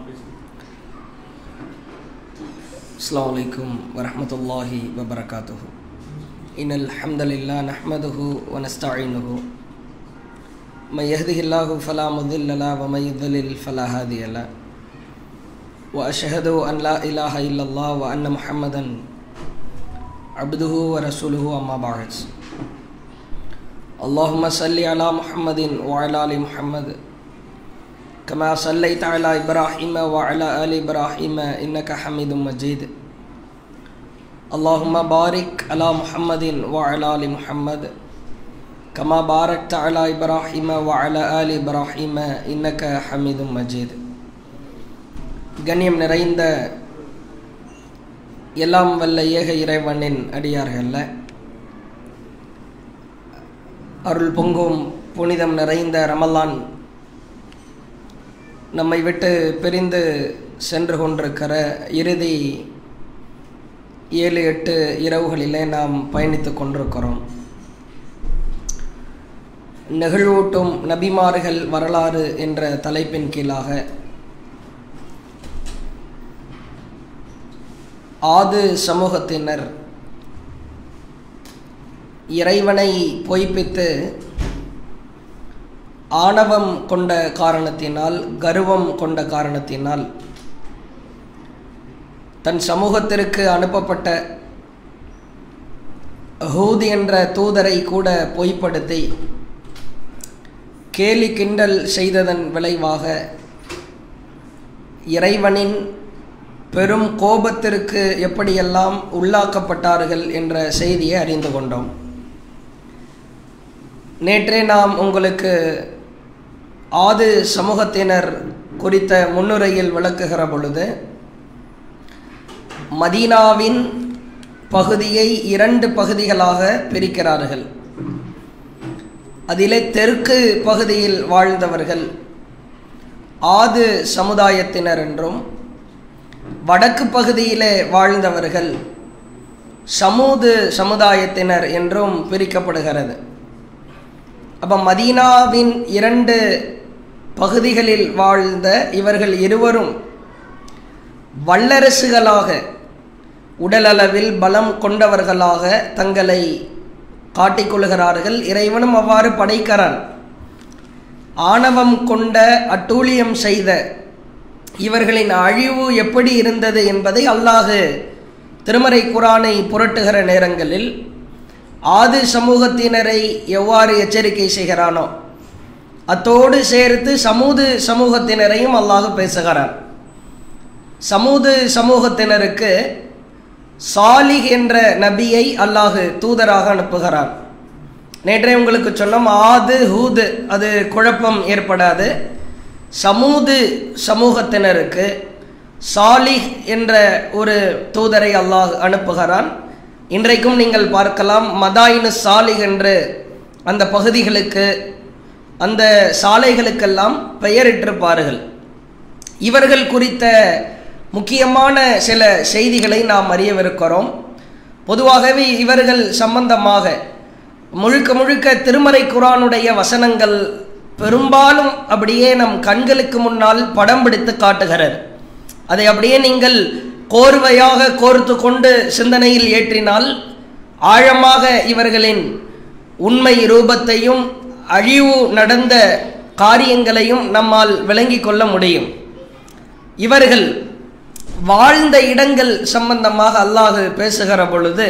السلام عليكم ورحمة الله وبركاته إن الحمد لله نحمده ونستعينه من يهده الله فلا مضل له ومن يضلل فلا هادي له وأشهد أن لا إله إلا الله وأن محمدا عبده ورسوله أما بعد اللهم صل على محمد وعلى آل محمد كما صليت على إبراهيم وعلى آل إبراهيم إنك حميد مجيد اللهم بارك على محمد وعلى آل محمد كما باركت على إبراهيم وعلى آل إبراهيم إنك حميد مجيد கண்ணியம் நிறைந்த எல்லாம் வல்ல ஏக இறைவனின் அடியார்கள்ல அருள் பொங்கும் புனிதம் நிறைந்த ரமலான் நம்மை விட்டு பிரிந்து சென்று கொண்டிருக்கிற இறுதி ஏழு எட்டு இரவுகளிலே நாம் பயணித்து கொண்டிருக்கிறோம் நெகிழ்வூட்டும் நபிமார்கள் வரலாறு என்ற தலைப்பின் கீழாக ஆது சமூகத்தினர் இறைவனை பொய்ப்பித்து ஆணவம் கொண்ட காரணத்தினால் கர்வம் கொண்ட காரணத்தினால் தன் சமூகத்திற்கு அனுப்பப்பட்ட ஹூத் என்ற தூதரை கூட பொய்ப்படுத்தி கேலி கிண்டல் செய்ததன் விளைவாக இறைவனின் பெரும் கோபத்திற்கு எப்படியெல்லாம் உள்ளாக்கப்பட்டார்கள் என்ற செய்தியை அறிந்து கொண்டோம் நேற்றே நாம் உங்களுக்கு ஆது சமூகத்தினர் குறித்த முன்னுரையில் விளக்குகிற பொழுது மதீனாவின் பகுதியை இரண்டு பகுதிகளாக பிரிக்கிறார்கள் அதிலே தெற்கு பகுதியில் வாழ்ந்தவர்கள் ஆது சமுதாயத்தினர் என்றும் வடக்கு பகுதியிலே வாழ்ந்தவர்கள் சமூது சமுதாயத்தினர் என்றும் பிரிக்கப்படுகிறது அப்போ மதீனாவின் இரண்டு பகுதிகளில் வாழ்ந்த இவர்கள் இருவரும் வல்லரசுகளாக உடலளவில் பலம் கொண்டவர்களாக தங்களை காட்டிக்கொள்கிறார்கள் இறைவனும் அவ்வாறு படைக்கிறான் ஆணவம் கொண்ட அட்டூழியம் செய்த இவர்களின் அழிவு எப்படி இருந்தது என்பதை அல்லாஹு திருமறை குரானை புரட்டுகிற நேரங்களில் ஆது சமூகத்தினரை எவ்வாறு எச்சரிக்கை செய்கிறானோ அத்தோடு சேர்த்து சமூது சமூகத்தினரையும் அல்லாஹ் பேசுகிறான் சமூது சமூகத்தினருக்கு சாலிஹ் என்ற நபியை அல்லாஹு தூதராக அனுப்புகிறான் நேற்றே உங்களுக்கு சொன்னோம் ஆது ஹூது அது குழப்பம் ஏற்படாது சமூது சமூகத்தினருக்கு சாலிஹ் என்ற ஒரு தூதரை அல்லாஹ் அனுப்புகிறான் இன்றைக்கும் நீங்கள் பார்க்கலாம் மதாயினு சாலிஹ் என்று அந்த பகுதிகளுக்கு அந்த சாலைகளுக்கெல்லாம் பெயரிட்டிருப்பார்கள் இவர்கள் குறித்த முக்கியமான சில செய்திகளை நாம் அறியவிருக்கிறோம் பொதுவாகவே இவர்கள் சம்பந்தமாக முழுக்க முழுக்க திருமறை குரானுடைய வசனங்கள் பெரும்பாலும் அப்படியே நம் கண்களுக்கு முன்னால் படம் பிடித்து காட்டுகிறது அதை அப்படியே நீங்கள் கோர்வையாக கோர்த்து கொண்டு சிந்தனையில் ஏற்றினால் ஆழமாக இவர்களின் உண்மை ரூபத்தையும் அழிவு நடந்த காரியங்களையும் நம்மால் விளங்கி கொள்ள முடியும் இவர்கள் வாழ்ந்த இடங்கள் சம்பந்தமாக அல்லாஹு பேசுகிற பொழுது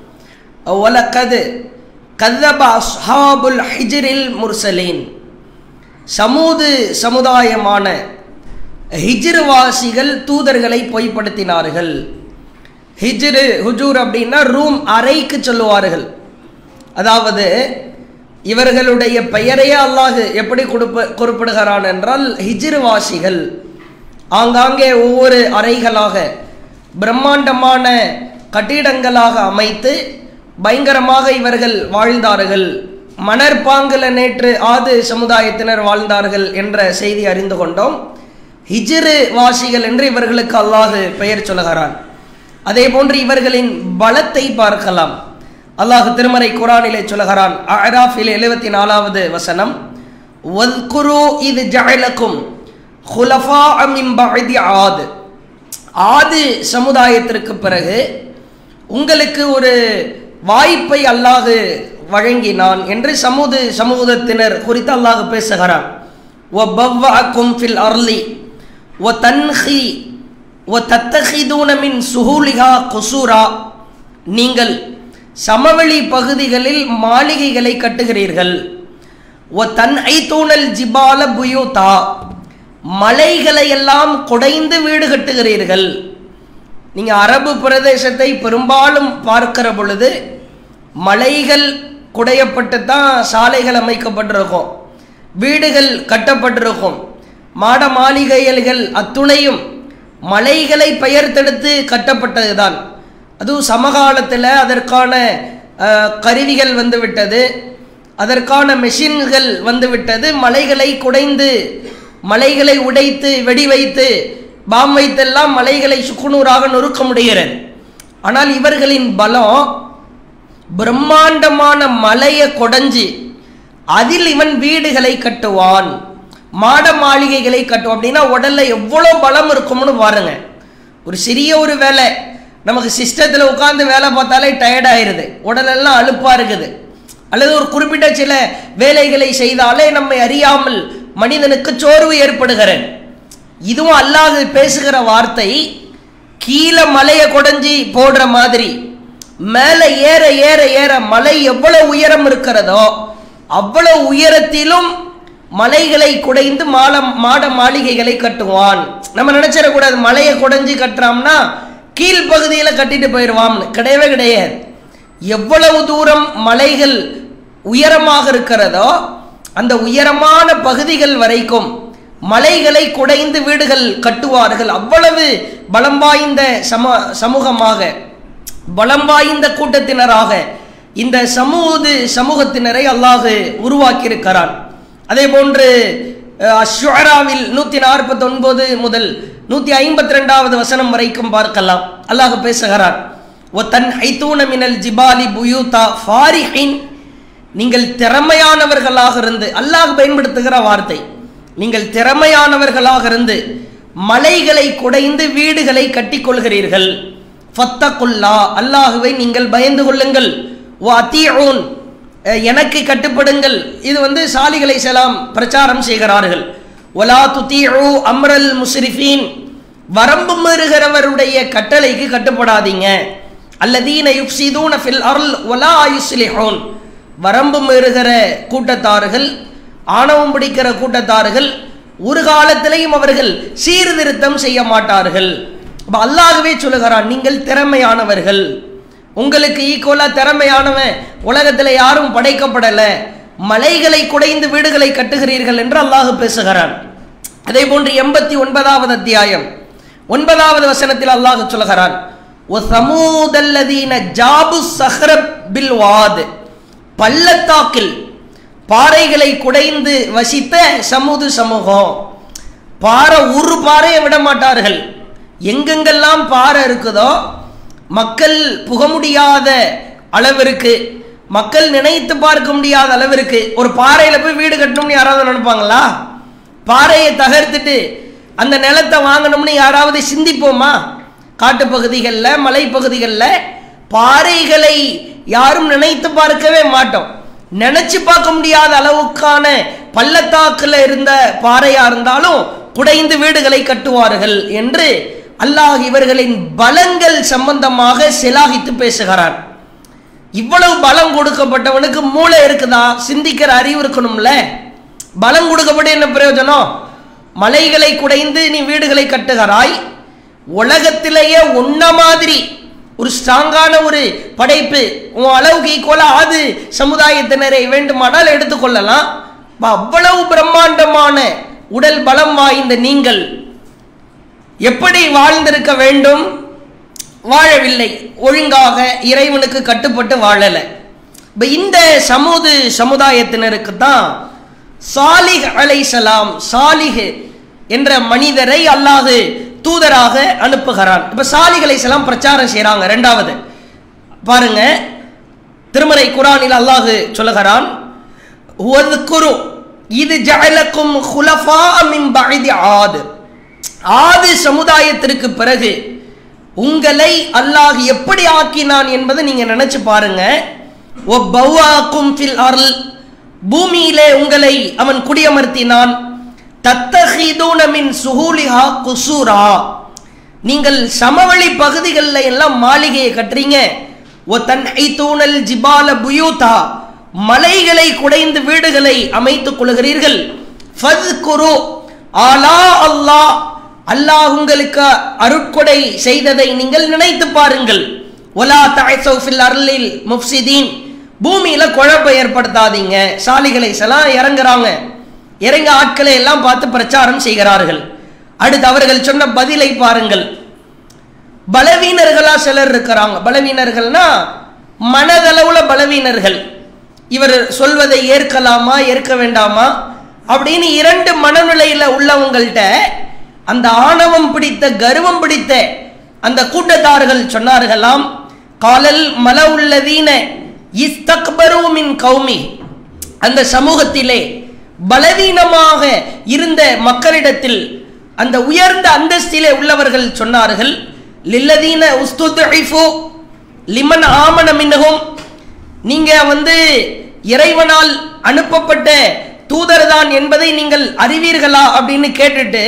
ஒலக்கது கதப அஸ்ஹாபுல் ஹிஜிரில் முர்சலீன் சமூது சமுதாயமான ஹிஜ்ருவாசிகள் தூதர்களை பொய்ப்படுத்தினார்கள் ஹிஜ்ரு ஹுஜூர் அப்படின்னா ரூம் அறைக்கு சொல்லுவார்கள் அதாவது இவர்களுடைய பெயரையே அல்லாஹ் எப்படி கொடுப்ப குறிப்பிடுகிறான் என்றால் ஹிஜ்ருவாசிகள் ஆங்காங்கே ஒவ்வொரு அறைகளாக பிரம்மாண்டமான கட்டிடங்களாக அமைத்து பயங்கரமாக இவர்கள் வாழ்ந்தார்கள் மணற்பாங்கில் நேற்று ஆது சமுதாயத்தினர் வாழ்ந்தார்கள் என்ற செய்தி அறிந்து கொண்டோம் ஹிஜ்ரு வாசிகள் என்று இவர்களுக்கு அல்லாஹு பெயர் சொல்லுகிறான் அதே போன்று இவர்களின் பலத்தை பார்க்கலாம் அல்லாஹ் திருமறை குரானிலே சொல்லுகிறான் அராஃபில் எழுபத்தி நாலாவது வசனம் ஒத்குரு இது ஜஅலக்கும் ஹுலஃபா மின் பஅதி ஆது ஆது சமுதாயத்திற்கு பிறகு உங்களுக்கு ஒரு வாய்ப்பை அல்லாஹ் வழங்கினான் என்று சமூக சமூகத்தினர் குறித்து அல்லாஹ் பேசுகிறான் ஒ பவ்வஅக்கும் ஃபில் அர்லி ஒ தன்ஹி ஒ தத்தஹிதூன மின் சுஹூலிஹா குசூரா நீங்கள் சமவெளி பகுதிகளில் மாளிகைகளை கட்டுகிறீர்கள் ஒ தன் ஐத்தூணல் ஜிபால புயூதா மலைகளை எல்லாம் குடைந்து வீடு கட்டுகிறீர்கள் நீங்க அரபு பிரதேசத்தை பெரும்பாலும் பார்க்கிற பொழுது மலைகள் குடையப்பட்டு தான் சாலைகள் அமைக்கப்பட்டிருக்கும் வீடுகள் கட்டப்பட்டிருக்கும் மாட மாளிகைகள் அத்துணையும் மலைகளை பெயர்த்தெடுத்து கட்டப்பட்டதுதான் அதுவும் சமகாலத்தில் அதற்கான அஹ், கருவிகள் வந்துவிட்டது அதற்கான மெஷின்கள் வந்துவிட்டது மலைகளை குடைந்து மலைகளை உடைத்து வெடி வைத்து பாம் வைத்தெல்லாம் மலைகளை சுக்குநூறாக நொறுக்க முடிகிறது ஆனால் இவர்களின் பலம் பிரம்மாண்டமான மலையை கொடைஞ்சு அதில் இவன் வீடுகளை கட்டுவான் மாட மாளிகைகளை கட்டுவான் அப்படின்னா உடல்ல எவ்வளோ பலம் இருக்கும்னு பாருங்க ஒரு சிறிய ஒரு வேலை நமக்கு சிஸ்டத்தில் உட்கார்ந்து வேலை பார்த்தாலே டயர்ட் ஆயிருது உடலெல்லாம் அலுப்பா இருக்குது அல்லது ஒரு குறிப்பிட்ட சில வேலைகளை செய்தாலே நம்மை அறியாமல் மனிதனுக்கு சோர்வு ஏற்படுகிறது இதுவும் அல்லாஹ் பேசுகிற வார்த்தை கீழே மலையை கொடைஞ்சி போடுற மாதிரி மேலே ஏற ஏற ஏற மலை எவ்வளவு உயரம் இருக்கிறதோ அவ்வளவு உயரத்திலும் மலைகளை குடைந்து மால மாட மாளிகைகளை கட்டுவான் நம்ம நினைச்சிடக்கூடாது மலையை குடைஞ்சு கட்டுறாம்னா கீழ்ப்பகுதியில் கட்டிட்டு போயிடுவாம்னு கிடையவே கிடையாது எவ்வளவு தூரம் மலைகள் உயரமாக இருக்கிறதோ அந்த உயரமான பகுதிகள் வரைக்கும் மலைகளை குடைந்து வீடுகள் கட்டுவார்கள் அவ்வளவு பலம் வாய்ந்த சம சமூகமாக பலம் வாய்ந்த கூட்டத்தினராக இந்த சமூக சமூகத்தினரை அல்லாஹ் உருவாக்கியிருக்கிறான் அதே போன்று அஷ்வராவில் நூற்றி நாற்பத்தி ஒன்பது முதல் நூற்றி ஐம்பத்தி ரெண்டாவது வசனம் வரைக்கும் பார்க்கலாம் அல்லாஹ் பேசுகிறான் ஒ தன் ஐத்தூன மினல் ஜிபாலி புயூதா ஃபாரிஹின் நீங்கள் திறமையானவர்களாக இருந்து அல்லாஹ் பயன்படுத்துகிற வார்த்தை நீங்கள் திறமையானவர்களாக இருந்து மலைகளை குடைந்து வீடுகளை கட்டிக்கொள்கிறீர்கள் ஃபத்தகுல்லா அல்லாஹுவை நீங்கள் பயந்து கொள்ளுங்கள் ஓ அத்தியூன் எனக்கு கட்டுப்படுங்கள் இது வந்து சாலிகளை செலாம் பிரச்சாரம் செய்கிறார்கள் ஒலா துத்தீஉ அம்ரல் முஸ்ரிஃபீன் வரம்பு மீறுகிறவருடைய கட்டளைக்கு கட்டுப்படாதீங்க அல்லதீன யுப்சிதூன ஃபில் அருள் ஒலா யுஸ்லிஹூன் வரம்பு மீறுகிற கூட்டத்தார்கள் ஆணவம் பிடிக்கிற கூட்டத்தார்கள் ஒரு காலத்திலையும் அவர்கள் சீர்திருத்தம் செய்ய மாட்டார்கள் அப்ப அல்லாஹ்வே சொல்லுகிறான் நீங்கள் திறமையானவர்கள் உங்களுக்கு ஈக்குவலா திறமையானவன் உலகத்தில் யாரும் படைக்கப்படல மலைகளை குடைந்து வீடுகளை கட்டுகிறீர்கள் என்று அல்லாஹ் பேசுகிறான் அதே போன்று எண்பத்தி ஒன்பதாவது அத்தியாயம் ஒன்பதாவது வசனத்தில் அல்லாஹ் சொல்லுகிறான் ஒ சமூதல்லதீன ஜாபு சஹரப் பில் வாத் பள்ளத்தாக்கில் பாறைகளை குடைந்து வசித்த சமூது சமூகம் பாறை ஒரு பாறையை விட மாட்டார்கள் எங்கெங்கெல்லாம் பாறை இருக்குதோ மக்கள் புக முடியாத அளவிற்கு மக்கள் நினைத்து பார்க்க முடியாத அளவிற்கு ஒரு பாறையில போய் வீடு கட்டணும்னு யாராவது நினைப்பாங்களா பாறையை தகர்த்துட்டு அந்த நிலத்தை வாங்கணும்னு யாராவது சிந்திப்போமா காட்டுப்பகுதிகளில் மலைப்பகுதிகளில் பாறைகளை யாரும் நினைத்து பார்க்கவே மாட்டோம் நினைச்சு பார்க்க முடியாத அளவுக்கான பள்ளத்தாக்குல இருந்த பாறையா இருந்தாலும் குடைந்து வீடுகளை கட்டுவார்கள் என்று அல்லாஹ் இவர்களின் பலங்கள் சம்பந்தமாக சிலாகித்து பேசுகிறான் இவ்வளவு பலம் கொடுக்கப்பட்டவனுக்கு மூளை இருக்குதா சிந்திக்கிற அறிவு இருக்கணும்ல பலம் கொடுக்கப்பட்டு என்ன பிரயோஜனம் மலைகளை குடைந்து நீ வீடுகளை கட்டுகிறாய் உலகத்திலேயே உன்ன மாதிரி ஒரு ஸ்ட்ராங்கான ஒரு படைப்பு உன் அளவுக்கு ஈக்குவலா ஆது சமுதாயத்தினரை வேண்டுமானால் எடுத்துக்கொள்ளலாம் அவ்வளவு பிரம்மாண்டமான உடல் பலம் வாய்ந்த நீங்கள் எப்படி வாழ்ந்திருக்க வேண்டும் வாழவில்லை ஒழுங்காக இறைவனுக்கு கட்டுப்பட்டு வாழலை இப்போ இந்த சமூக சமுதாயத்தினருக்கு தான் சாலிஹ் அலைசலாம் சாலிஹ் என்ற மனிதரை அல்லாஹு தூதராக அனுப்புகிறான் இப்போ சாலிஹ் அலைசலாம் பிரச்சாரம் செய்கிறாங்க ரெண்டாவது பாருங்க திருமறை குரானில் அல்லாஹு சொல்லுகிறான் குரு இது ஜஅலக்கும் குலஃபா மின் பஅதி ஆது ஆது சமுதாயத்திற்கு பிறகு உங்களை அல்லாஹ் எப்படி ஆக்கினான் என்பதை நீங்க நினைச்சு பாருங்க ஒப்பவாக்கும் ஃபில் அருள் பூமியிலே உங்களை அவன் குடியமர்த்தினான் தத்தஹிதூன மின் சுஹூலிஹா குசூரா நீங்கள் சமவெளி பகுதிகளில் எல்லாம் மாளிகையை கட்டுறீங்க ஒ தன் தூணல் ஜிபால புயூதா மலைகளை குடைந்து வீடுகளை அமைத்துக் கொள்கிறீர்கள் ஃபத்குரு ஆலா அல்லாஹ் அல்லாஹ் உங்களுக்கு அருட்கொடை செய்ததை நீங்கள் நினைத்து பாருங்கள் ஒலா தாய்சௌ ஃபில் அருளில் முஃப்சிதீன் பூமியில குழப்பம் ஏற்படுத்தாதீங்க சாலிகளை எல்லாம் இறங்குறாங்க இறங்க ஆட்களை எல்லாம் பார்த்து பிரச்சாரம் செய்கிறார்கள் அடுத்து அவர்கள் சொன்ன பதிலை பாருங்கள் பலவீனர்களா சிலர் இருக்கிறாங்க பலவீனர்கள்னா மனதளவுல பலவீனர்கள் இவர் சொல்வதை ஏற்கலாமா ஏற்க வேண்டாமா அப்படின்னு இரண்டு மனநிலையில உள்ளவங்கள்ட்ட அந்த ஆணவம் பிடித்த கர்வம் பிடித்த அந்த கூட்டத்தார்கள் சொன்னார்களாம் காலல் மல உள்ளதீன இஸ்தக்பரு மின் கௌமி அந்த சமூகத்திலே பலவீனமாக இருந்த மக்களிடத்தில் அந்த உயர்ந்த அந்தஸ்திலே உள்ளவர்கள் சொன்னார்கள் லில்லதீன உஸ்துத்இஃபு லிமன் ஆமன மின்னகும் நீங்க வந்து இறைவனால் அனுப்பப்பட்ட தூதர்தான் என்பதை நீங்கள் அறிவீர்களா அப்படின்னு கேட்டுட்டு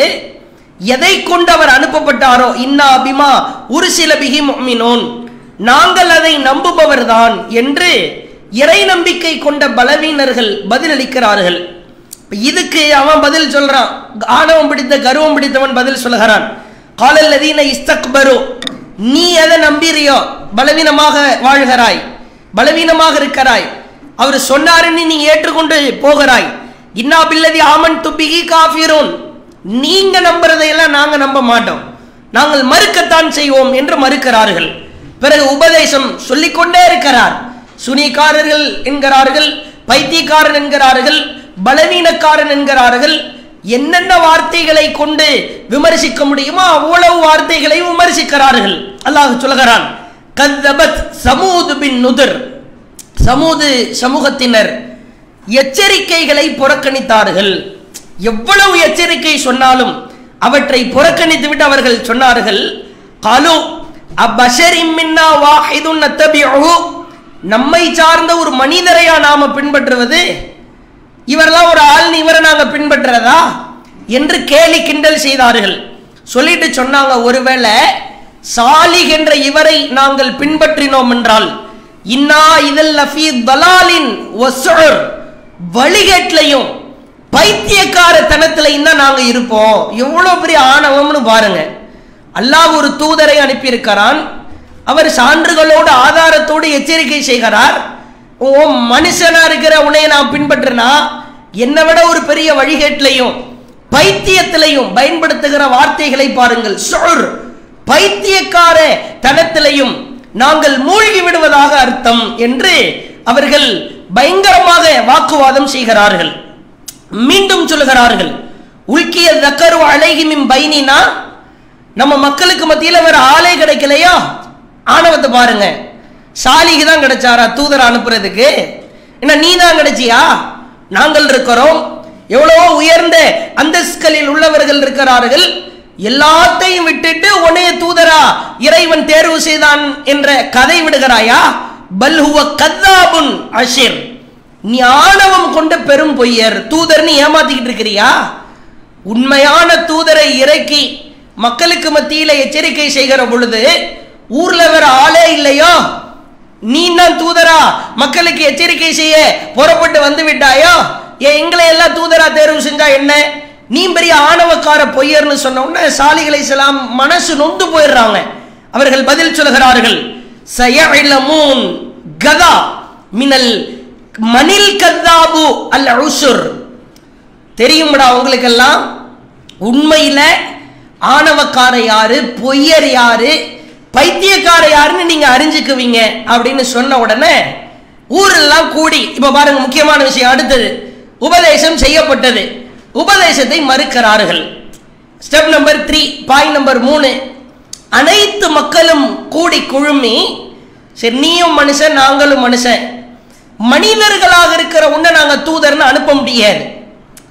எதை கொண்டு அவர் அனுப்பப்பட்டாரோ இன்னா அபிமா ஒரு சில பிகி முஃமினூன் நாங்கள் அதை நம்புபவர்தான் என்று இறை நம்பிக்கை கொண்ட பலவீனர்கள் பதிலளிக்கிறார்கள் இப்ப இதுக்கு அவன் பதில் சொல்றான் ஆணவம் பிடித்த கர்வம் பிடித்தவன் பதில் சொல்கிறான் காலல்லதீன இஸ்தக்பரு நீ எதை நம்பிறியோ பலவீனமாக வாழ்கிறாய் பலவீனமாக இருக்கிறாய் அவர் சொன்னாருன்னு நீ ஏற்றுக்கொண்டு போகிறாய் இன்னா பில்லதி ஆமன் துப்பிகி காஃபிரூன் நீங்க நம்புறதையெல்லாம் நாங்க நம்ப மாட்டோம் நாங்கள் மறுக்கத்தான் செய்வோம் என்று மறுக்கிறார்கள் பிறகு உபதேசம் சொல்லிக்கொண்டே இருக்கிறார் சுனிக்காரர்கள் என்கிறார்கள் பைத்தியக்காரன் என்கிறார்கள் பலவீனக்காரன் என்கிறார்கள் என்னென்ன வார்த்தைகளை கொண்டு விமர்சிக்க முடியுமோ அவ்வளவு வார்த்தைகளை விமர்சிக்கிறார்கள் அல்லாஹ் சொல்கிறான் கத்தபத் சமூது பின் நுதிர் சமூது சமூகத்தினர் எச்சரிக்கைகளை புறக்கணித்தார்கள் எவ்வளவு எச்சரிக்கை சொன்னாலும் அவற்றை புறக்கணித்து விட்டு அவர்கள் சொன்னார்கள் காலு அபஷரின் மின்னா வாஹிதுன் நத்தபிஉ நம்மை சார்ந்த ஒரு மனிதரையா நாம பின்பற்றுவது இவரெல்லாம் ஒரு ஆள் இவரை நாங்க பின்பற்றுறதா என்று கேலி கிண்டல் செய்தார்கள் சொல்லிட்டு சொன்னாங்க ஒருவேளை சாலிக் என்ற இவரை நாங்கள் பின்பற்றினோம் என்றால் இன்னா இதல் லஃபி தலாலின் வசுர் வழிகேட்டிலையும் பைத்தியக்கார தனத்திலையும் தான் நாங்க இருப்போம் எவ்வளவு பெரிய ஆணவம்னு பாருங்க அல்லாஹ் ஒரு தூதரை அனுப்பியிருக்கிறான் அவர் சான்றுகளோடு ஆதாரத்தோடு எச்சரிக்கை செய்கிறார் ஓ மனுஷனா இருக்கிற உன்னை நான் பின்பற்றினா என்னை விட ஒரு பெரிய வழிகேட்டிலையும் பைத்தியத்திலையும் பயன்படுத்துகிற வார்த்தைகளை பாருங்கள் சொர் பைத்தியக்கார தனத்திலையும் நாங்கள் மூழ்கி விடுவதாக அர்த்தம் என்று அவர்கள் பயங்கரமாக வாக்குவாதம் செய்கிறார்கள் மீண்டும் சொல்லுகிறார்கள் உல்கிய தக்கரு அழகிமின் பைனினா நம்ம மக்களுக்கு மத்தியில வேற ஆளே கிடைக்கலையா ஆணவத்தை பாருங்க சாலிக்கு தான் கிடைச்சாரா தூதர் அனுப்புறதுக்கு என்ன நீ தான் கிடைச்சியா நாங்கள் இருக்கிறோம் எவ்வளவோ உயர்ந்த அந்தஸ்களில் உள்ளவர்கள் இருக்கிறார்கள் எல்லாத்தையும் விட்டுட்டு உன்னைய தூதரா இறைவன் தேர்வு செய்தான் என்ற கதை விடுகிறாயா பல்ஹுவ கத்தாபுன் அஷிர் நீ ஆணவம் கொண்ட பெரும் பொய்யர் தூதர்னு ஏமாத்திக்கிட்டு இருக்கிறியா உண்மையான தூதரை இறக்கி மக்களுக்கு மத்தியில எச்சரிக்கை செய்கிற பொழுது ஊர்ல வேற ஆளே இல்லையோ நீ தான் தூதரா மக்களுக்கு எச்சரிக்கை செய்ய புறப்பட்டு வந்து விட்டாயோ ஏன் எங்களை எல்லாம் தூதரா தேர்வு செஞ்சா என்ன நீ பெரிய ஆணவக்கார பொய்யர்னு சொன்ன உடனே சாலிகளை செல்லாம் மனசு நொந்து போயிடுறாங்க அவர்கள் பதில் சொல்கிறார்கள் சயஇலமூன் கதா மினல் மணில் கத்தாபு அல் உசுர் தெரியும்டா உங்களுக்கெல்லாம் உண்மையில ஆணவக்கார யாரு பொய்யர் யாரு பைத்தியக்கார யாருன்னு நீங்க அறிஞ்சுக்குவீங்க அப்படின்னு சொன்ன உடனே ஊரெல்லாம் கூடி இப்ப பாருங்க முக்கியமான விஷயம் அடுத்தது உபதேசம் செய்யப்பட்டது உபதேசத்தை மறுக்கிறார்கள் step number three point number மூணு அனைத்து மக்களும் கூடி குழுமி சரி நீயும் மனுஷன் நாங்களும் மனுஷன் மனிதர்களாக இருக்கிற உன்னை நாங்க தூதர்னு அனுப்ப முடியாது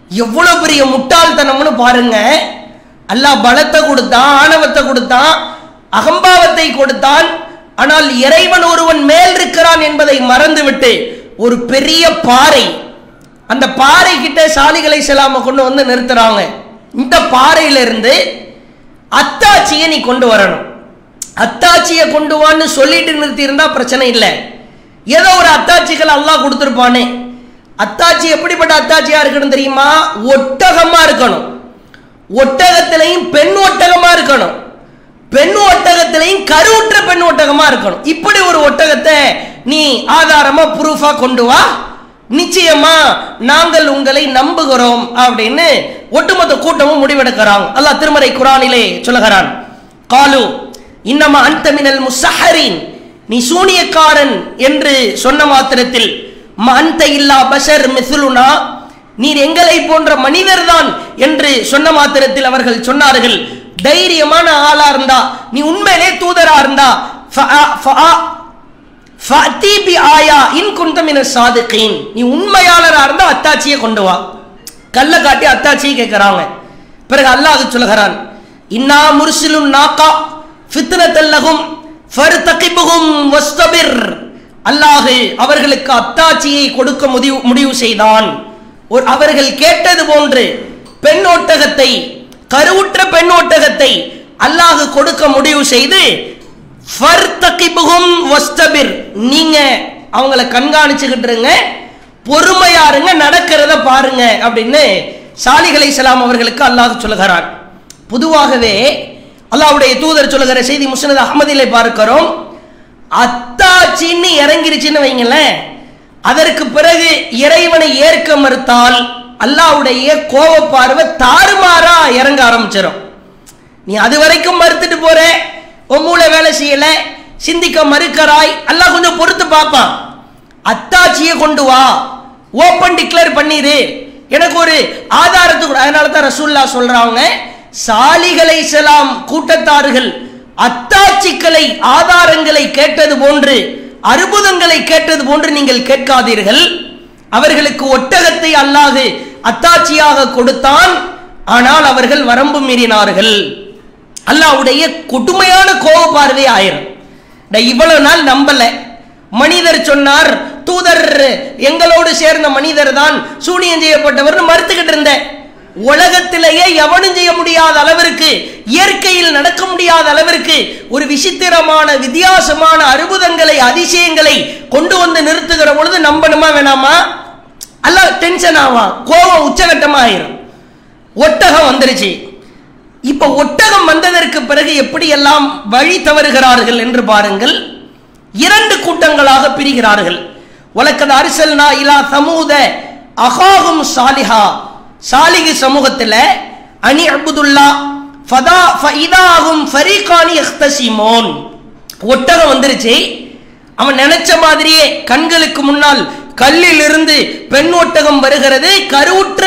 எவ்வளவு பெரிய முட்டாள்தனம்னு பாருங்க அல்லாஹ் பலத்தை கொடுத்தான் ஆணவத்தை கொடுத்தான் அகம்பாவத்தை கொடுத்தான் ஆனால் இறைவன் ஒருவன் மேல் இருக்கிறான் என்பதை மறந்துவிட்டு ஒரு பெரிய பாறை அந்த பாறை கிட்ட சாலிகளை செல்லாம கொண்டு வந்து நிறுத்துறாங்க இந்த பாறையிலிருந்து அத்தாட்சியை நீ கொண்டு வரணும் அத்தாட்சியை கொண்டு வான்னு சொல்லிட்டு நிறுத்தி இருந்தா பிரச்சனை இல்லை ஏதோ ஒரு அத்தாட்சிகள் அல்லாஹ் கொடுத்துருப்பானே அத்தாட்சி எப்படிப்பட்ட அத்தாட்சியா இருக்கணும் தெரியுமா ஒட்டகமா இருக்கணும் ஒட்டகத்திலையும் பெண் ஒட்டகமா இருக்கணும் பெண் ஒட்டகத்திலையும் கருவுற்ற பெண் ஒட்டகமா இருக்கணும் இப்படி ஒரு ஒட்டகத்தை நீ ஆதாரமா ப்ரூஃபா கொண்டு வா நிச்சயமா நாங்கள் உங்களை நம்புகிறோம் அப்படின்னு ஒட்டுமொத்த கூட்டமும் முடிவெடுக்கிறாங்க அல்லாஹ் திருமறை குரானிலே சொல்லுகிறான் காலு இன்னமா அந்த மினல் முசஹரின் நீ சூனியக்காரன் என்று சொன்ன மாத்திரத்தில் ம அந்த இல்லா பஷர் மிசுலுனா நீர் எங்களை போன்ற மனிதர்தான் என்று சொன்ன மாத்திரத்தில் அவர்கள் சொன்னார்கள் தைரியமான ஆளா இருந்தா நீ உண்மையிலே தூதரா இருந்தா ஃபஅ- ஃபஅ- ஃபஅதி பி ஆயா இன் குந்த மின சாதிகீன் நீ உண்மையாளரா இருந்தா அத்தாட்சியை கொண்டு வா கல்ல காட்டி அத்தாட்சியை கேட்கிறாங்க பிறகு அல்லாஹ் சொல்லுகிறான் இன்னா முர்சிலுன் நாக்கா ஃபித்னத்தல்லஹும் ஃபர்தகிபுஹும் வஸ்தபிர் அல்லாஹ் அவர்களுக்கு அத்தாட்சியை கொடுக்க முடிவு முடிவு செய்தான் ஒரு அவர்கள் கேட்டது போன்று பெண் ஒட்டகத்தை கருவுற்ற பெண் ஒட்டகத்தை அல்லாஹ் கொடுக்க முடிவு செய்து ஃபர்தகிபுஹும் வஸ்தபிர் நீங்க அவங்கள கண்காணிச்சுக்கிட்டு இருங்க பொறுமையா இருங்க நடக்கிறத பாருங்க அப்படின்னு சாலிகளை சலாம் அவர்களுக்கு அல்லாஹ் சொல்லுகிறான் பொதுவாகவே அல்லாஹ்வுடைய தூதர் சொல்லுகிற செய்தி முஸ்னத் அகமதிலே பார்க்கிறோம் அத்தாச்சின்னு இறங்கிருச்சுன்னு வைங்களேன் அதற்கு பிறகு இறைவனை ஏற்க மறுத்தால் அல்லாஹ்வுடைய கோப பார்வை தாறுமாறா இறங்க ஆரம்பிச்சிடும் நீ அது வரைக்கும் மறுத்துட்டு போற உன் மூளை வேலை செய்யல சிந்திக்க மறுக்கறாய் அல்லாஹ் கொஞ்சம் பொறுத்து பார்ப்பான் அத்தாட்சியை கொண்டு வா ஓப்பன் டிக்ளேர் பண்ணிரு எனக்கு ஒரு ஆதாரத்தை கொடு. அதனால தான் ரசூல்லா சொல்றாங்க சாலிகளை செலாம் கூட்டத்தார்கள் அத்தாட்சிகளை ஆதாரங்களை கேட்டது போன்று அற்புதங்களை கேட்டது போன்று நீங்கள் கேட்காதீர்கள் அவர்களுக்கு ஒட்டகத்தை அல்லாது அத்தாட்சியாக கொடுத்தான் ஆனால் அவர்கள் வரம்பு மீறினார்கள் அல்லாஹ்வுடைய கொடுமையான கோப பார்வை ஆயிரும் நான் இவ்வளவு நாள் நம்பல மனிதர் சொன்னார் தூதர் எங்களோடு சேர்ந்த மனிதர் தான் சூனியம் செய்யப்பட்டவர்னு மறுத்துக்கிட்டு இருந்தேன் உலகத்திலேயே எவனும் செய்ய முடியாத அளவிற்கு இயற்கையில் நடக்க முடியாத அளவிற்கு ஒரு விசித்திரமான வித்தியாசமான அற்புதங்களை அதிசயங்களை கொண்டு வந்து நிறுத்துகிற பொழுது நம்பணுமா வேணாமா அல்ல டென்ஷன் ஆவான் கோபம் உச்சகட்டமா ஆயிரும் ஒட்டகம் வந்துருச்சு இப்ப ஒட்டகம் வந்ததற்கு பிறகு எப்படி எல்லாம் வழி தவறுகிறார்கள் என்று பாருங்கள் இரண்டு கூட்டங்களாக பிரிகிறார்கள் உலக்கது அரிசல்னா இலா சமூத அகாகும் சாலிஹா சாலிகி சமூகத்துல அனி அபுதுல்லா ஃபதா ஃபஇதாகும் ஃபரீகானி இஹ்தசிமோன் ஒட்டகம் வந்துருச்சு அவன் நினைச்ச மாதிரியே கண்களுக்கு முன்னால் கல்லில் இருந்து பெண் ஒட்டகம் வருகிறது கருவுற்ற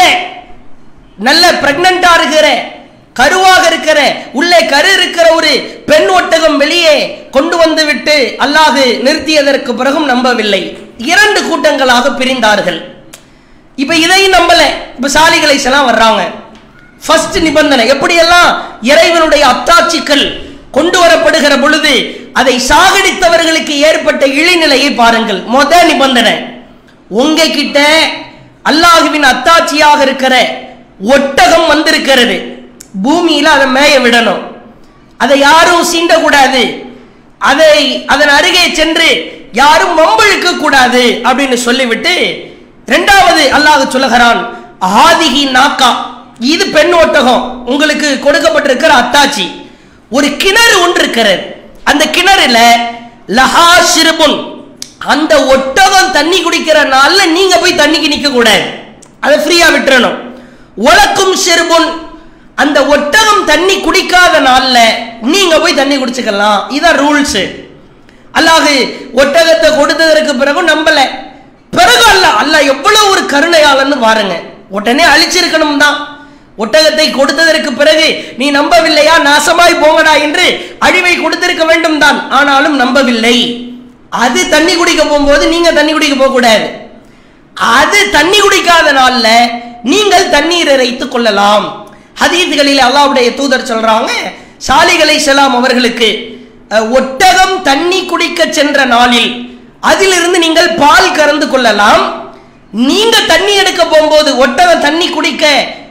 நல்ல பிரெக்னண்டா இருக்கிற கருவாக இருக்கிற உள்ளே கரு இருக்கிற ஒரு பெண் ஒட்டகம் வெளியே கொண்டு வந்து விட்டு அல்லாஹ் நிறுத்தியதற்கு பிறகும் நம்பவில்லை இரண்டு கூட்டங்களாக பிரிந்தார்கள் இப்ப இதையும் நம்பல இப்ப சாலிகளை எல்லாம் வர்றாங்க ஃபர்ஸ்ட் நிபந்தனை எப்படியெல்லாம் இறைவனுடைய அத்தாட்சிகள் கொண்டு வரப்படுகிற பொழுது அதை சாகடித்தவர்களுக்கு ஏற்பட்ட இழிநிலையை பாருங்கள் முத நிபந்தனை உங்ககிட்ட அல்லாஹுவின் அத்தாட்சியாக இருக்கிற ஒட்டகம் வந்திருக்கிறது பூமியில அதை மேய விடணும் அதை யாரும் சீண்டக்கூடாது அதை அதன் அருகே சென்று யாரும் வம்பிழுக்க கூடாது அப்படின்னு சொல்லிவிட்டு இரண்டாவது அல்லாஹ் சொல்லுகிறான் ஆதிகி நாக்கா இது பெண் ஒட்டகம் உங்களுக்கு கொடுக்கப்பட்டிருக்கிற அத்தாச்சி ஒரு கிணறு ஒன்று இருக்கிறது அந்த கிணறுல லஹா சிறுபுன் அந்த ஒட்டகம் தண்ணி குடிக்கிற நாள்ல நீங்க போய் தண்ணிக்கு நிக்க கூடாது அதை ஃப்ரீயா விட்டுறணும் உலக்கும் சிறுபுன் அந்த ஒட்டகம் தண்ணி குடிக்காத நாள்ல நீங்க போய் தண்ணி குடிச்சுக்கலாம் இதான் ரூல்ஸ் அல்லாஹ் ஒட்டகத்தை கொடுத்ததற்கு பிறகும் நம்பல பிறகு அல்ல அல்லாஹ் எவ்வளவு ஒரு கருணையாளன்னு பாருங்க உடனே அழிச்சிருக்கணும் தான் ஒட்டகத்தை கொடுத்ததற்கு பிறகு நீ நம்பவில்லையா நாசமாய் போங்கடா என்று அழிவை கொடுத்திருக்க வேண்டும் தான் ஆனாலும் நம்பவில்லை அது தண்ணி குடிக்க போகும்போது நீங்க தண்ணி குடிக்க போக கூடாது அது தண்ணி குடிக்காத நாள்ல நீங்கள் தண்ணீர் இறைத்துக் கொள்ளலாம் ஹதீதுகளில் அல்லாஹ்வுடைய தூதர் சொல்றாங்க சாலிகளை செலாம் அவர்களுக்கு அஹ், ஒட்டகம் தண்ணி குடிக்க சென்ற நாளில் அதிலிருந்து நீங்கள் பால் கறந்து கொள்ளலாம் நீங்க தண்ணி எடுக்க போகும்போது ஒட்டகம் தண்ணி குடிக்க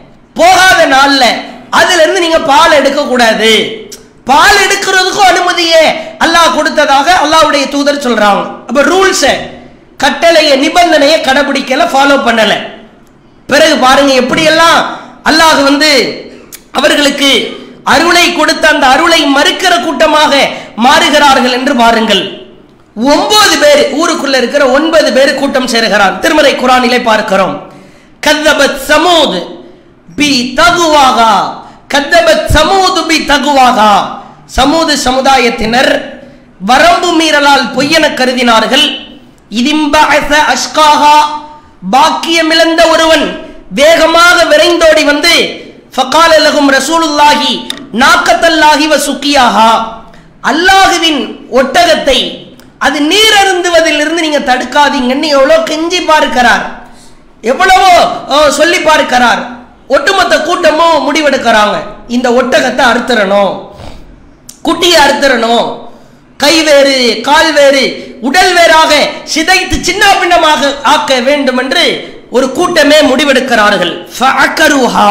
போகாத நாள்ல அதுல இருந்து நீங்க பால் எடுக்க கூடாது பால் எடுக்கிறதுக்கும் அனுமதியே அல்லாஹ் கொடுத்ததாக அல்லாஹ்வுடைய தூதர் சொல்றாங்க அப்ப ரூல்ஸ கட்டளைய நிபந்தனையை கடைபிடிக்கல ஃபாலோ பண்ணல பிறகு பாருங்க எப்படியெல்லாம் அல்லாஹ் வந்து அவர்களுக்கு அருளை கொடுத்த அந்த அருளை மறுக்கிற கூட்டமாக மாறுகிறார்கள் என்று பாருங்கள் ஒன்பது பேர் ஊருக்குள்ள இருக்கிற ஒன்பது பேர் கூட்டம் சேருகிறார் திருமறை குரானிலே பார்க்கிறோம் கத்தபத் சமூத் பி தகுவாகா கத்தபத் சமூது பி தகுவாகா சமூது சமுதாயத்தினர் வரம்பு மீறலால் பொய்யென கருதினார்கள் இதிம்பஅஸ அஷ்காஹா பாக்கியமிழந்த ஒருவன் வேகமாக விரைந்தோடி வந்து ஃபகால லஹும் ரசூலுல்லாஹி நாக்கத்தல்லாஹி வ சுக்கியாஹா அல்லாஹுவின் ஒட்டகத்தை அது நீர் அருந்துவதிலிருந்து நீங்க தடுக்காதீங்கன்னு எவ்வளோ கெஞ்சி பார்க்கிறார் எவ்வளவோ அஹ், சொல்லி பார்க்கிறார் ஒட்டுமொத்த கூட்டமும் முடிவெடுக்கிறாங்க இந்த ஒட்டகத்தை அறுத்துறணும் குட்டியை அறுத்துறணும் கை வேறு கால் வேறு உடல் வேறாக சிதைத்து சின்ன பின்னமாக ஆக்க வேண்டும் என்று ஒரு கூட்டமே முடிவெடுக்கிறார்கள் ஃபஅக்கருஹா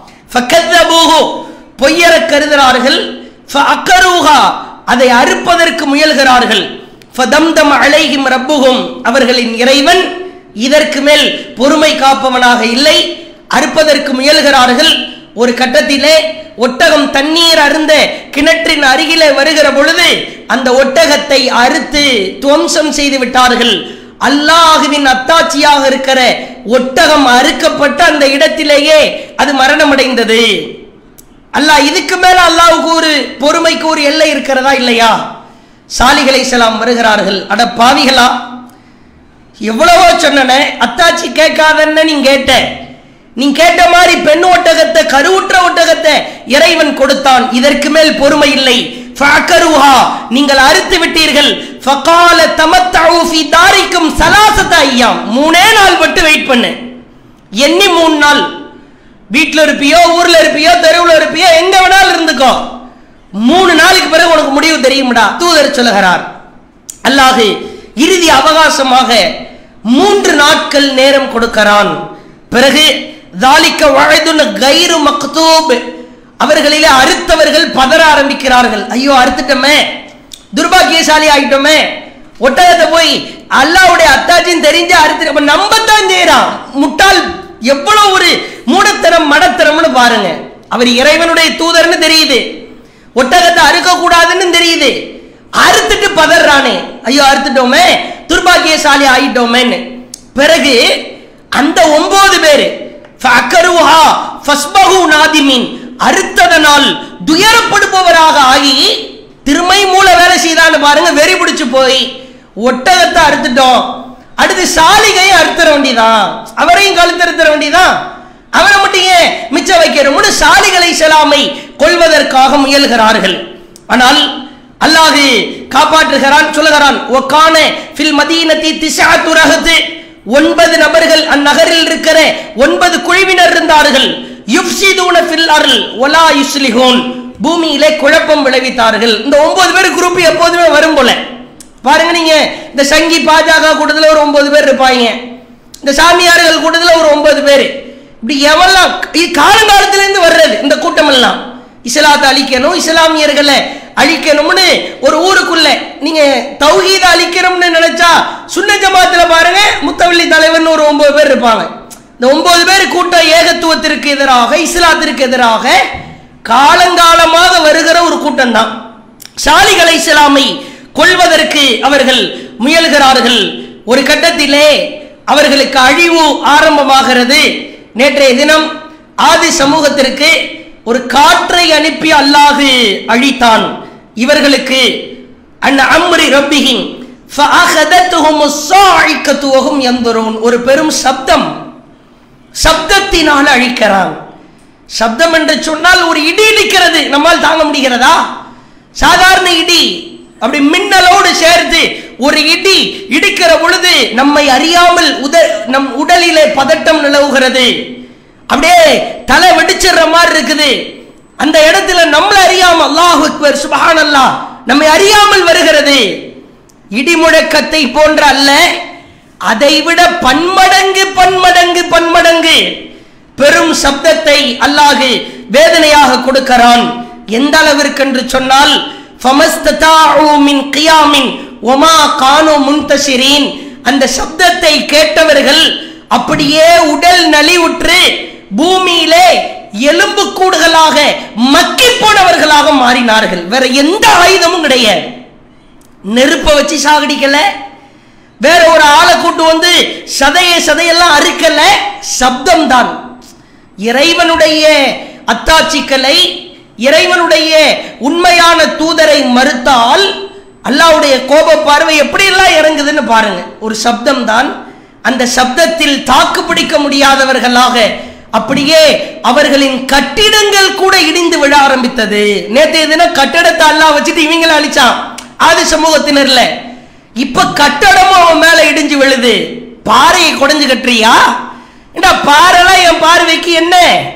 ஃபகத்தபூஹு பொய்யர கருதுகிறார்கள் ஃபஅக்கருஹா அதை அறுப்பதற்கு முயல்கிறார்கள் ஃபதம்தம் அலைஹிம் ரப்புஹும் அவர்களின் இறைவன் இதற்கு மேல் பொறுமை காப்பவனாக இல்லை அறுப்பதற்கு முயல்கிறார்கள் ஒரு கட்டத்திலே ஒட்டகம் தண்ணீர் அருந்த கிணற்றின் அருகிலே வருகிற பொழுது அந்த ஒட்டகத்தை அறுத்து துவம்சம் செய்து விட்டார்கள் அல்லாஹுவின் அத்தாட்சியாக இருக்கிற ஒட்டகம் அறுக்கப்பட்ட அந்த இடத்திலேயே அது மரணமடைந்தது அல்லாஹ் இதுக்கு மேல அல்லாஹ்வுக்கு ஒரு பொறுமைக்கு ஒரு எல்லை இருக்கிறதா இல்லையா சாலிகளை செலாம் வருகிறார்கள் அட பாவிகளா எவ்வளவோ சொன்னன அத்தாச்சி கேட்காதன்னு நீ கேட்ட நீ கேட்ட மாதிரி பெண் ஒட்டகத்தை கருவுற்ற ஒட்டகத்தை இறைவன் கொடுத்தான் இதற்கு மேல் பொறுமை இல்லை ஃபஅக்கருஹா, நீங்கள் அறுத்து விட்டீர்கள் ஃபகால தமத்தஉ ஃபீ தாரிக்கும் சலாசத ஐயாம் மூணே நாள் மட்டும் வெயிட் பண்ணு எண்ணி மூணு நாள் வீட்டில் இருப்பியோ ஊர்ல இருப்பியோ தெருவில் இருப்பியோ எங்க வேணாலும் இருந்துக்கோ மூணு நாளுக்கு பிறகு உனக்கு முடிவு தெரியும்டா தூதர் சொல்லுகிறார் அல்லாஹ் இறுதி அவகாசமாக மூன்று நாட்கள் நேரம் கொடுக்கிறான் பிறகு தாலிக்க வயதுன கைரு மக்தூப் அவர்களிலே அறுத்தவர்கள் பதற ஆரம்பிக்கிறார்கள் ஐயோ அறுத்துட்டோமே துர்பாக்கியசாலி ஆயிட்டோமே ஒட்டகத்தை போய் அல்லாவுடைய அத்தாச்சின்னு தெரிஞ்சு அறுத்து அப்ப நம்பத்தான் செய்யறான் முட்டாள் எவ்வளவு ஒரு மூடத்தனம் மடத்தனம்னு பாருங்க அவர் இறைவனுடைய தூதர்னு தெரியுது ஒட்டகத்தை அறுக்க கூடாதுன்னு தெரியுது அறுத்துட்டு பதறானே ஐயோ அறுத்துட்டோமே துர்பாக்கியசாலி ஆயிட்டோமேன்னு பிறகு அந்த ஒன்பது பேரு ஃபஅக்கருஹா ஃபஸ்பஹு நாதிமின் அறுத்ததனால் துயரப்படுபவராக ஆகி திருமை மூல வேலை செய்தான்னு பாருங்க வெறி பிடிச்சு போய் ஒட்டகத்தை அறுத்துட்டோம் அடுத்து சாலிகையை அறுத்துற வேண்டியதான் அவரையும் கழுத்தறுத்துற வேண்டியதான் அவரை மட்டும் ஏன் மிச்சம் வைக்கிறோம்னு சாலிகளை செலாமை கொள்வதற்காக முயல்கிறார்கள் ஆனால் அல்லாஹ் காப்பாற்றுகிறான் சொல்லுகிறான் ஒக்கான ஃபில் மதீனத்தி திசாத்து ரஹத்து ஒன்பது நபர்கள் அந்நகரில் இருக்கிற ஒன்பது குழுவினர் இருந்தார்கள் யுஃப்சிதூன ஃபில் அருள் ஒலா யுஸ்லிஹூன் பூமியிலே குழப்பம் விளைவித்தார்கள் இந்த ஒன்பது பேர் குரூப் எப்போதுமே வரும் போல பாருங்க நீங்க இந்த சங்கி பாஜக கூட்டத்தில் ஒரு ஒன்பது பேர் இருப்பாங்க இந்த சாமியார்கள் கூட்டத்தில் ஒரு ஒன்பது பேர் இப்படி எவெல்லாம் இது காலங்காலத்திலேருந்து வர்றது இந்த கூட்டம் எல்லாம் இஸ்லாத்தை அழிக்கணும் இஸ்லாமியர்களை அழிக்கணும்னு ஒரு ஊருக்குள்ள நீங்க தௌஹீத அழிக்கணும்னு நினைச்சா சுன்ன ஜமாத்துல பாருங்க முத்தவள்ளி தலைவர்னு ஒரு ஒன்பது பேர் இருப்பாங்க இந்த ஒன்பது பேர் கூட்டம் ஏகத்துவத்திற்கு எதிராக இஸ்லாத்திற்கு எதிராக காலங்காலமாக வருகிற ஒரு கூட்டம் தான் சாலிகளை இஸ்லாமை கொள்வதற்கு அவர்கள் முயல்கிறார்கள் ஒரு கட்டத்திலே அவர்களுக்கு அழிவு ஆரம்பமாகிறது நேற்றைய தினம் ஆதி சமூகத்திற்கு ஒரு காற்றை அனுப்பி அல்லாஹு அழித்தான் இவர்களுக்கு அன் அம்ரி ரப்பிஹின் ஃபஅகதத்துஹும் ஸாஇகத்து வஹும் யன்துரூன் ஒரு பெரும் சப்தம் சப்தத்தினால் அழிக்கிறான் சப்தம் என்று சொன்னால் ஒரு இடி இடிக்கிறது நம்மால் தாங்க முடிகிறதா சாதாரண இடி அப்படி மின்னலோடு சேர்த்து ஒரு இடி இடிக்கிற பொழுது நம்மை அறியாமல் உத நம் உடலிலே பதட்டம் நிலவுகிறது அப்படியே தலை வெடிச்சிடுற மாதிரி இருக்குது அந்த இடத்துல நம்மள அறியாம அல்லாஹ் அக்பர் சுபஹான் அல்லாஹ் நம்மை அறியாமல் வருகிறது இடிமுழக்கத்தை போன்ற அல்ல அதைவிட பன்மடங்கு பன்மடங்கு பன்மடங்கு பெரும் சப்தத்தை அல்லாஹு வேதனையாக கொடுக்கிறான் எந்த அளவிற்கு என்று சொன்னால் ஃபமஸ்ததாஉ மின் கியாமின் ஒமா கானு முன்தசிரீன் அந்த சப்தத்தை கேட்டவர்கள் அப்படியே உடல் நலிவுற்று பூமியிலே எலும்பு கூடுகளாக மக்கி போனவர்களாக மாறினார்கள் வேற எந்த ஆயுதமும் கிடையாது நெருப்பை வச்சு சாகடிக்கல வேற ஒரு ஆளை கூட்டு வந்து சதைய சதையெல்லாம் அறுக்கல சப்தம் தான் இறைவனுடைய அத்தாட்சிக்கலை இறைவனுடைய உண்மையான தூதரை மறுத்தால் அல்லாஹ்வுடைய கோப பார்வை எப்படியெல்லாம் இறங்குதுன்னு பாருங்க ஒரு சப்தம் தான் அந்த சப்தத்தில் தாக்கு பிடிக்க முடியாதவர்களாக அப்படியே அவர்களின் கட்டிடங்கள் கூட இடிந்து விழ ஆரம்பித்தது நேற்றைய தினம் கட்டடத்தை அல்லாஹ் வச்சுட்டு இவங்கள அழிச்சான் ஆதி சமூகத்தினர்ல இப்ப கட்டடமும் அவன் மேல இடிஞ்சு விழுது பாறையை குடைஞ்சு கட்டுறியா ஏண்டா பாறைலாம் என் பார்வைக்கு என்ன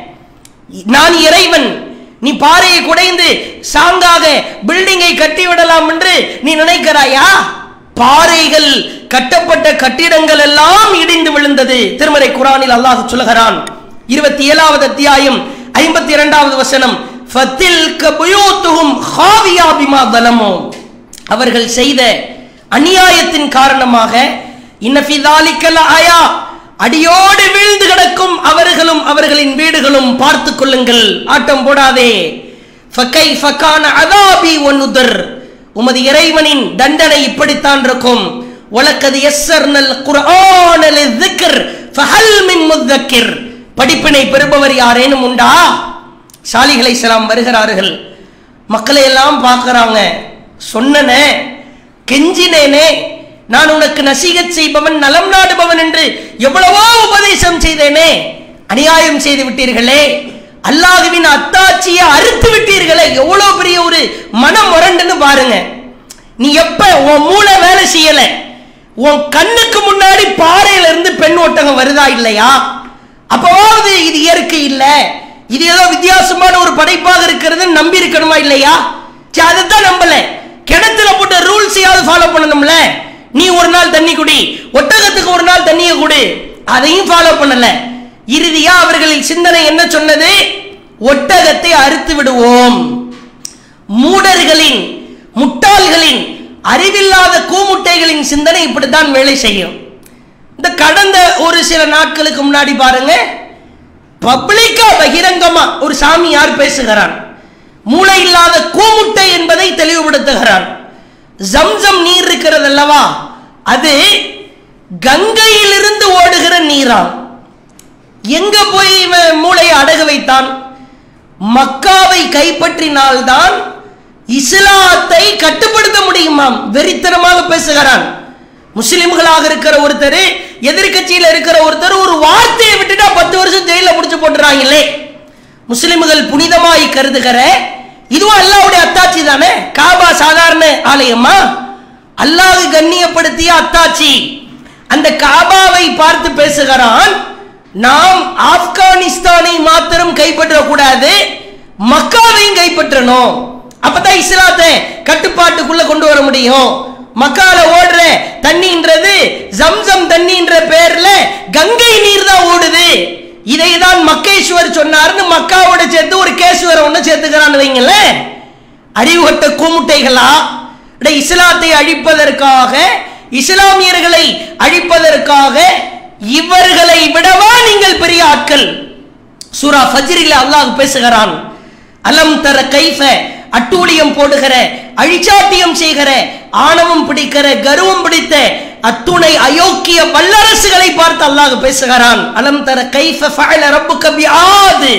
நான் இறைவன் நீ பாறையை குடைந்து சாங்காக பில்டிங்கை கட்டி விடலாம் என்று நீ நினைக்கிறாயா பாறைகள் கட்டப்பட்ட கட்டிடங்கள் எல்லாம் இடிந்து விழுந்தது திருமறை குரானில் அல்லாஹ் சொல்லுகிறான் இருபத்தி ஏழாவது அத்தியாயம் ஐம்பத்தி இரண்டாவது வசனம் ஃபத்தில்க புயூத்துஹும் ஹாவியா பிமா தலமோ அவர்கள் செய்த அநியாயத்தின் காரணமாக இன்னபிதாலிக்கல் ஆயா அடியோடு வீழ்ந்து கிடக்கும் அவர்களும் அவர்களின் வீடுகளும் பார்த்து கொள்ளுங்கள் ஆட்டம் போடாதே ஃபக்கை ஃபக்கான அதாபி ஒன்னுதர் உமது இறைவனின் தண்டனை இப்படித்தான் இருக்கும் வழக்கது எஸ்ஸர்னல் குர்ஆனல் திக்ர் ஃபஹல் மின் முத்தக்கிர் படிப்பினை பெறுபவர் யாரேனும் உண்டா சாலிகளை சலாம் வருகிறார்கள் மக்களை எல்லாம் பார்க்கறாங்க சொன்னனே கெஞ்சினேனே நான் உனக்கு நசீகத் செய்பவன் நலம் நாடுபவன் என்று எவ்வளவோ உபதேசம் செய்தேனே அநியாயம் செய்து விட்டீர்களே அல்லாஹுவின் அத்தாட்சியை அறுத்து விட்டீர்களே எவ்வளவு பெரிய ஒரு மனம் முரண்டுன்னு பாருங்க நீ எப்ப உன் மூளை வேலை செய்யல உன் கண்ணுக்கு முன்னாடி பாறையில இருந்து பெண் ஒட்டகம் வருதா இல்லையா அப்பவாவது இது இயற்கை இல்ல இது ஏதோ வித்தியாசமான ஒரு படைப்பாக இருக்கிறது நம்பி இருக்கணுமா இல்லையா சரி அதைத்தான் நம்பல கிணத்துல போட்ட ரூல்ஸையாவது ஃபாலோ பண்ணணும்ல நீ ஒரு நாள் தண்ணி குடி ஒட்டகத்துக்கு ஒரு நாள் தண்ணியை குடு அதையும் ஃபாலோ பண்ணல இறுதியா அவர்களின் சிந்தனை என்ன சொன்னது ஒட்டகத்தை அறுத்து விடுவோம் மூடர்களின் முட்டாள்களின் அறிவில்லாத கூமுட்டைகளின் சிந்தனை இப்படித்தான் வேலை செய்யும் இந்த கடந்த ஒரு சில நாட்களுக்கு முன்னாடி பாருங்க பப்ளிக்கா பகிரங்கமா ஒரு சாமியார் பேசுகிறான் மூளை இல்லாத கூமுட்டை என்பதை தெளிவுபடுத்துகிறான் ஜம்சம் நீர் இருக்கிறது அல்லவா அது கங்கையிலிருந்து ஓடுகிற நீராம் எங்க போய் இவன் மூளையை அடகு வைத்தான் மக்காவை கைப்பற்றினால்தான் இஸ்லாத்தை கட்டுப்படுத்த முடியுமாம் வெறித்தனமாக பேசுகிறான் முஸ்லிம்களாக இருக்கிற ஒருத்தர் எதிர்க்கட்சியில் இருக்கிற ஒருத்தர் ஒரு வார்த்தையை விட்டுட்டா பத்து வருஷம் ஜெயில முடிச்சு போட்டுறாங்களே முஸ்லிம்கள் புனிதமாய் கருதுகிற இதுவும் அல்லாவுடைய அத்தாட்சி தானே காபா சாதாரண ஆலயமா அல்லாஹ் கண்ணியப்படுத்திய அத்தாட்சி அந்த காபாவை பார்த்து பேசுகிறான் நாம் ஆப்கானிஸ்தானை மாத்திரம் கைப்பற்ற கூடாது மக்காவையும் கைப்பற்றணும் அப்பதான் இஸ்லாத்தை கட்டுப்பாட்டுக்குள்ள கொண்டு வர முடியும் மக்கால ஓடுற தண்ணின்றது ஜம்சம் தண்ணின்ற பேர்ல கங்கை நீர் தான் ஓடுது இதை தான் மக்கேஸ்வர் சொன்னார்னு மக்காவோட சேர்த்து ஒரு கேஸ்வரை ஒண்ணு சேர்த்துக்கிறான்னு வைங்களேன் அறிவுகட்ட கூமுட்டைகளா இட இஸ்லாத்தை அழிப்பதற்காக இஸ்லாமியர்களை அழிப்பதற்காக இவர்களை விடவா நீங்கள் பெரிய ஆட்கள் சூரா ஃபஜ்ரில் அல்லாஹ் பேசுகிறான் அலம் தர கைஃப அட்டூழியம் போடுகிற அழிச்சாட்டியம் செய்கிற ஆணவம் பிடிக்கிற கர்வம் பிடித்த அத்துணை அயோக்கிய வல்லரசுகளை பார்த்து அல்லாஹ் பேசுகிறான் அலம் தர கைஃப ஃபஅல ரப்புக பிஆது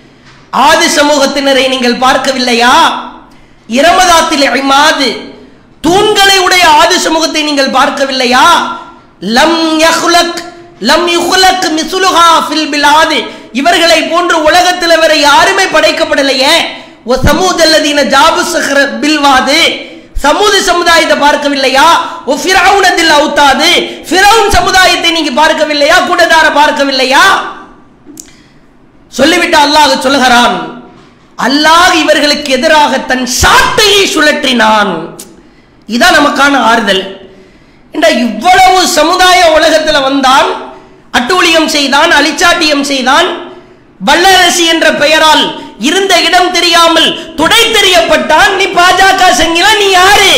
ஆதி சமூகத்தினரை நீங்கள் பார்க்கவில்லையா இரமதாத்தில் இமாது தூண்களை உடைய ஆதி சமூகத்தை நீங்கள் பார்க்கவில்லையா லம் யஹ்லக் லம் யுஹ்லக் மிஸ்லுஹா ஃபில் பிலாது இவர்களை போன்று உலகத்தில் வேற யாருமே படைக்கப்படலையே ஒ சமூதல்லதீன ஜாபு சஹ்ர பில்வாது சமூக சமுதாயத்தை பார்க்கவில்லையா ஒ ஃபிரௌனதில் அவுத்தாது ஃபிரௌன் சமுதாயத்தை நீங்க பார்க்கவில்லையா கூட்டத்தார பார்க்கவில்லையா சொல்லிவிட்டு அல்லாஹ் சொல்லுகிறான் அல்லாஹ் இவர்களுக்கு எதிராக தன் சாட்டையை சுழற்றினான் இதான் நமக்கான ஆறுதல் இந்த இவ்வளவு சமுதாய உலகத்துல வந்தான் அட்டூழியம் செய்தான் அலிச்சாட்டியம் செய்தான் வல்லரசி என்ற பெயரால் இருந்த இடம் தெரியாமல் துடை தெரியப்பட்டான் நீ பாஜக செங்கில நீ யாரு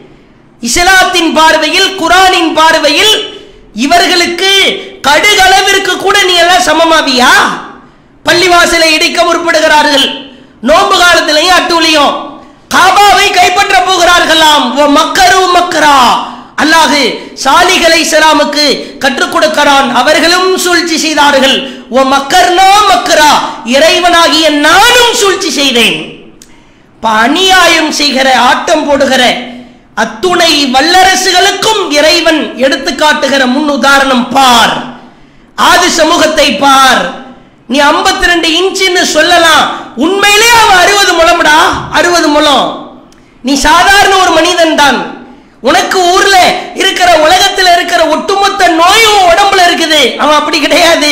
இஸ்லாத்தின் பார்வையில் குரானின் பார்வையில் இவர்களுக்கு கடுகளவிற்கு கூட நீ எல்லாம் சமமாவியா பள்ளிவாசலை இடிக்க முற்படுகிறார்கள் நோன்பு காலத்திலையும் அட்டூழியம் காபாவை கைப்பற்ற போகிறார்களாம் ஓ மக்கரு மக்கரா அல்லாஹு சாலிகளை சலாமுக்கு கற்றுக் கொடுக்கிறான் அவர்களும் சூழ்ச்சி செய்தார்கள் ஓ மக்கர்னா மக்கரா இறைவனாகிய நானும் சூழ்ச்சி செய்தேன் இப்ப அநியாயம் செய்கிற ஆட்டம் போடுகிற அத்துணை வல்லரசுகளுக்கும் இறைவன் எடுத்து காட்டுகிற முன் உதாரணம் பார் ஆதி சமூகத்தை பார் நீ 52 ரெண்டு இன்ச்சுன்னு சொல்லலாம் உண்மையிலே அவன் அறுபது முழம்டா அறுபது முழம் நீ சாதாரண ஒரு மனிதன் தான் உனக்கு ஊர்ல இருக்கிற உலகத்துல இருக்கிற ஒட்டுமொத்த நோயும் உன் உடம்புல இருக்குது அவன் அப்படி கிடையாது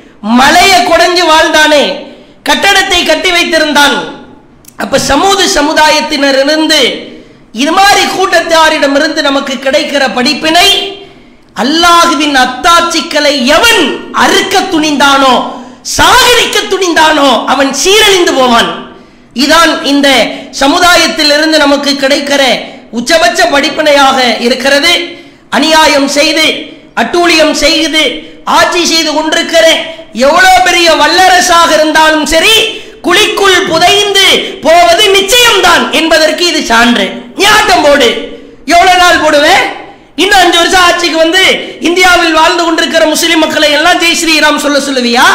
மலையை குடைஞ்சு வாழ்ந்தானே கட்டடத்தை கட்டி வைத்திருந்தான் அப்ப சமூக சமுதாயத்தினரிலிருந்து இது மாதிரி கூட்டத்தாரிடமிருந்து நமக்கு கிடைக்கிற படிப்பினை அல்லாஹுவின் அத்தாட்சிகளை எவன் அறுக்க துணிந்தானோ சாகரிக்க துணிந்தானோ அவன் சீரழிந்து போவான் இதான் இந்த சமுதாயத்திலிருந்து நமக்கு கிடைக்கிற உச்சபட்ச படிப்பினையாக இருக்கிறது அநியாயம் செய்து அட்டூழியம் செய்து ஆட்சி செய்து கொண்டிருக்கிற எவ்வளவு பெரிய வல்லரசாக இருந்தாலும் சரி குழிக்குள் புதைந்து போவது நிச்சயம்தான் என்பதற்கு இது சான்று நீ ஆட்டம் போடு எவ்வளவு நாள் போடுவேன் இன்னும் அஞ்சு வருஷம் ஆட்சிக்கு வந்து இந்தியாவில் வாழ்ந்து கொண்டிருக்கிற முஸ்லிம் மக்களை எல்லாம் ஜெய் ஸ்ரீராம் சொல்ல சொல்லுவியா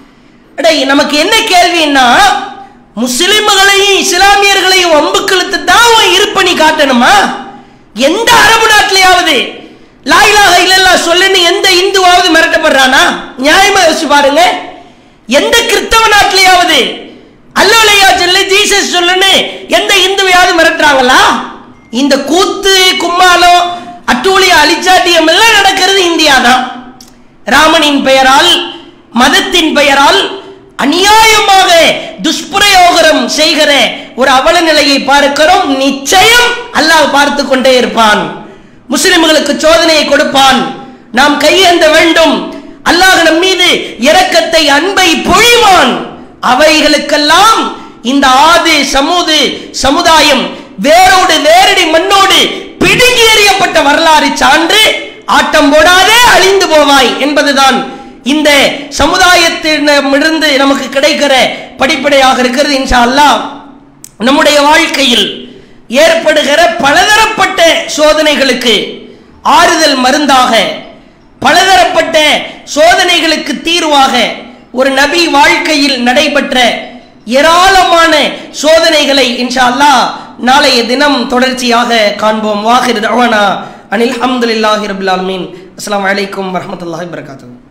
அடே நமக்கு என்ன கேள்வின்னா முஸ்லிம்களையும் இஸ்லாமியர்களையும் வம்புக்களுத்து தான் உன் இருப்பணி காட்டணுமா எந்த அரபு நாட்டிலேயாவது லாயிலாக இல்லல்லா சொல்லுன்னு எந்த இந்துவாவது மிரட்டப்படுறானா நியாயமா யோசிச்சு பாருங்க எந்த கிறிஸ்தவ நாட்டிலேயாவது அல்லோலையா சொல்லு ஜீசஸ் சொல்லுன்னு எந்த இந்துவையாவது மிரட்டுறாங்களா இந்த கூத்து கும்மாளம் அட்டூழிய அலிச்சாட்டியம் எல்லாம் நடக்கிறது இந்தியா தான் ராமனின் பெயரால் மதத்தின் பெயரால் அநியாயமாக துஷ்பிரயோகம் செய்கிற ஒரு அவல நிலையை பார்க்கிறோம் நிச்சயம் அல்லாஹ் பார்த்து கொண்டே இருப்பான் முஸ்லிம்களுக்கு சோதனையை கொடுப்பான் நாம் கையேந்த வேண்டும் அல்லாஹ் நம் மீது இரக்கத்தை அன்பை பொழிவான் அவைகளுக்கெல்லாம் இந்த ஆது சமூது சமுதாயம் வேரோடு வேரடி மண்ணோடு பிடுங்கி எறியப்பட்ட வரலாறு சான்று ஆட்டம் போடாதே அழிந்து போவாய் என்பதுதான் இந்த சமுதாயத்திடமிருந்து நமக்கு கிடைக்கிற படிப்படையாக இருக்கிறது இன்ஷா அல்லாஹ் நம்முடைய வாழ்க்கையில் ஏற்படுகிற பலதரப்பட்ட சோதனைகளுக்கு ஆறுதல் மருந்தாக பலதரப்பட்ட சோதனைகளுக்கு தீர்வாக ஒரு நபி வாழ்க்கையில் நடைபெற்ற ஏராளமான சோதனைகளை இன்ஷா அல்லாஹ் நாளைய தினம் தொடர்ச்சியாக காண்போம் வாஹிர் தவானா அனில் அஹமதுல்லாஹி ரபில் ஆலமீன் அஸ்ஸலாமு அலைக்கும் வரஹ்மத்துல்லாஹி வபரகாத்துஹு